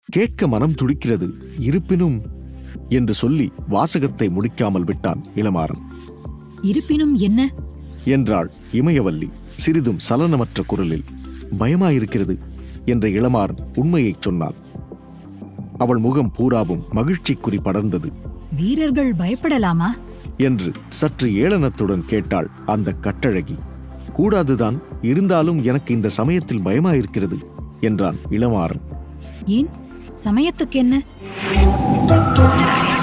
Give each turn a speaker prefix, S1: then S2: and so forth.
S1: கேட்க மனம் துடிக்கிறது இருப்பினும் என்று சொல்லி வாசகத்தை முடிக்காமல் விட்டான் இளமாறன்
S2: இருப்பினும் என்ன
S1: என்றாள் இமயவல்லி சிறிதும் சலனமற்ற குரலில் பயமாயிருக்கிறது என்ற இளமாறன் உண்மையைச் சொன்னான் அவள் முகம் பூராவும் மகிழ்ச்சிக்குறி படர்ந்தது
S2: வீரர்கள் பயப்படலாமா
S1: என்று சற்று ஏளனத்துடன் கேட்டாள் அந்த கட்டழகி கூடாதுதான் இருந்தாலும் எனக்கு இந்த சமயத்தில் பயமாயிருக்கிறது என்றான் இளமாறன்
S2: ஏன் சமயத்துக்கு என்ன